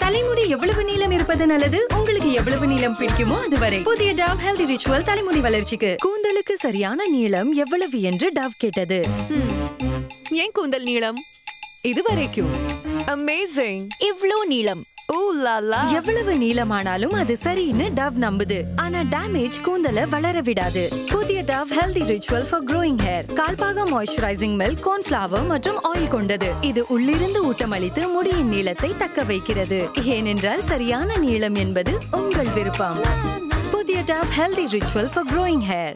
தலைமுடி எவ்வளவு நீளம் இருப்பது நல்லது உங்களுக்கு எவ்வளவு நீளம் பிடிக்குமோ அதுவரை புதிய டாவ் ஹெல்தி ரிச்சுவல் தலைமுடி வளர்ச்சிக்கு கூந்தலுக்கு சரியான நீளம் எவ்வளவு என்று டாவ் கேட்டது ஏன் கூந்தல் நீளம் இதுவரைக்கும் அமேசிங் இவ்ளோ நீளம் ஓ லாலா எவ்வளவு நீளமானாலும் அது சரின்னு டவ் நம்புது ஆனா டேமேஜ் கூந்தல வளர விடாது புதிய Dove healthy ritual for growing hair கால்பாக மாய்ஸ்சரைசிங் மில்க் கார்ன்ஃபிளவர் மற்றும் ஆயில் கொண்டது இது உள்ளிருந்து ஊட்டமளித்து முடியின் நீளத்தை தக்க வைக்கிறது ஏனென்றால் சரியான நீளம் என்பது உங்கள் விருப்பம் புதிய Dove healthy ritual for growing hair